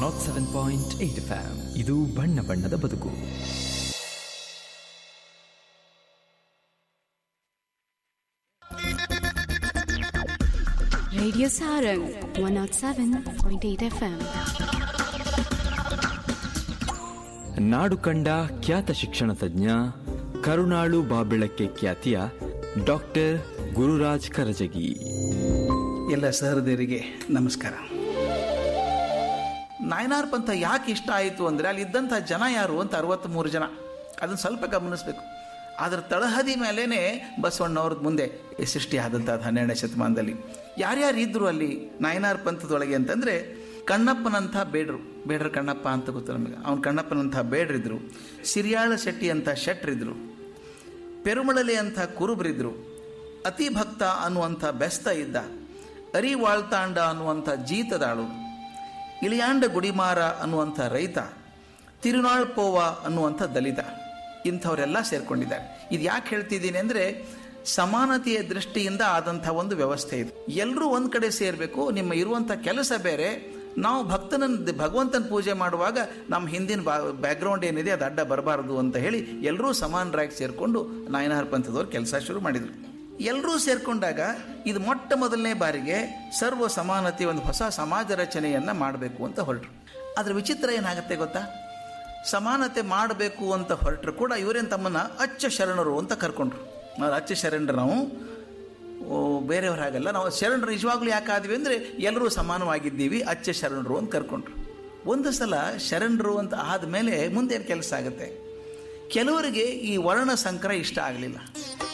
Not seven point eight FM ಇದು ಬಣ್ಣ ಬಣ್ಣದ ಬದುಕು Radio Sarang 107.8 FM. ನಾಡು ಕಂಡ ಖ್ಯಾತ ಶಿಕ್ಷಣ ತಜ್ಞ ಕರುಣಾಳು ಬಾಬೆಳಕ್ಕೆ ಖ್ಯಾತಿಯ ಡಾಕ್ಟರ್ ಗುರುರಾಜ್ ಕರಜಗಿ ಎಲ್ಲ ಸಹೃದಯರಿಗೆ ನಮಸ್ಕಾರ ನಾಯನಾರ್ ಪಂಥ ಯಾಕೆ ಇಷ್ಟ ಆಯಿತು ಅಂದರೆ ಅಲ್ಲಿ ಇದ್ದಂಥ ಜನ ಯಾರು ಅಂತ ಅರವತ್ತ್ಮೂರು ಜನ ಅದನ್ನು ಸ್ವಲ್ಪ ಗಮನಿಸಬೇಕು ಅದರ ತಳಹದಿ ಮೇಲೇ ಬಸವಣ್ಣವ್ರದ್ದು ಮುಂದೆ ಸೃಷ್ಟಿ ಆದಂಥದ್ದು ಹನ್ನೆರಡನೇ ಶತಮಾನದಲ್ಲಿ ಯಾರ್ಯಾರು ಇದ್ದರು ಅಲ್ಲಿ ನಾಯನಾರ್ ಪಂಥದೊಳಗೆ ಅಂತಂದರೆ ಕಣ್ಣಪ್ಪನಂಥ ಬೇಡ್ರು ಬೇಡ್ರ ಕಣ್ಣಪ್ಪ ಅಂತ ಗೊತ್ತು ನಮಗೆ ಅವ್ನು ಕಣ್ಣಪ್ಪನಂಥ ಬೇಡ್ರಿದ್ರು ಸಿರಿಯಾಳ ಶೆಟ್ಟಿ ಅಂತ ಶೆಟ್ರಿದ್ರು ಪೆರುಮಳಲೆ ಅಂತ ಕುರುಬರಿದ್ರು ಅತಿ ಭಕ್ತ ಅನ್ನುವಂಥ ಬೆಸ್ತ ಇದ್ದ ಅರಿವಾಳ್ತಾಂಡ ಅನ್ನುವಂಥ ಜೀತದಾಳು ಇಳಿಯಾಂಡ ಗುಡಿಮಾರ ಅನ್ನುವಂಥ ರೈತ ತಿರುನಾಳ್ ಪೋವ ಅನ್ನುವಂಥ ದಲಿತ ಇಂಥವರೆಲ್ಲ ಸೇರ್ಕೊಂಡಿದ್ದಾರೆ ಇದು ಯಾಕೆ ಹೇಳ್ತಿದ್ದೀನಿ ಅಂದರೆ ಸಮಾನತೆಯ ದೃಷ್ಟಿಯಿಂದ ಆದಂಥ ಒಂದು ವ್ಯವಸ್ಥೆ ಇದು ಎಲ್ಲರೂ ಒಂದು ಕಡೆ ಸೇರಬೇಕು ನಿಮ್ಮ ಇರುವಂಥ ಕೆಲಸ ಬೇರೆ ನಾವು ಭಕ್ತನ ಭಗವಂತನ ಪೂಜೆ ಮಾಡುವಾಗ ನಮ್ಮ ಹಿಂದಿನ ಬಾ ಬ್ಯಾಕ್ಗ್ರೌಂಡ್ ಏನಿದೆ ಅದು ಅಡ್ಡ ಬರಬಾರ್ದು ಅಂತ ಹೇಳಿ ಎಲ್ಲರೂ ಸಮಾನರಾಗಿ ಸೇರಿಕೊಂಡು ನಾಯನಹಾರ ಪಂಥದವ್ರು ಕೆಲಸ ಶುರು ಮಾಡಿದರು ಎಲ್ಲರೂ ಸೇರ್ಕೊಂಡಾಗ ಇದು ಮೊಟ್ಟ ಮೊದಲನೇ ಬಾರಿಗೆ ಸರ್ವ ಸಮಾನತೆ ಒಂದು ಹೊಸ ಸಮಾಜ ರಚನೆಯನ್ನು ಮಾಡಬೇಕು ಅಂತ ಹೊರಟರು ಅದ್ರ ವಿಚಿತ್ರ ಏನಾಗುತ್ತೆ ಗೊತ್ತಾ ಸಮಾನತೆ ಮಾಡಬೇಕು ಅಂತ ಹೊರಟರು ಕೂಡ ಇವರೇನು ತಮ್ಮನ್ನ ಅಚ್ಚ ಶರಣರು ಅಂತ ಕರ್ಕೊಂಡ್ರು ನಾವು ಅಚ್ಚ ಶರಣರು ನಾವು ಓ, ಬೇರೆಯವ್ರ ಹಾಗಲ್ಲ ನಾವು ಶರಣರು ನಿಜವಾಗ್ಲೂ ಯಾಕಾದ್ವಿ ಅಂದರೆ ಎಲ್ಲರೂ ಸಮಾನವಾಗಿದ್ದೀವಿ ಅಚ್ಚ ಶರಣರು ಅಂತ ಕರ್ಕೊಂಡ್ರು ಒಂದು ಸಲ ಶರಣರು ಅಂತ ಆದಮೇಲೆ ಮುಂದೇನು ಕೆಲಸ ಆಗುತ್ತೆ ಕೆಲವರಿಗೆ ಈ ವರ್ಣ ಸಂಕರ ಇಷ್ಟ ಆಗಲಿಲ್ಲ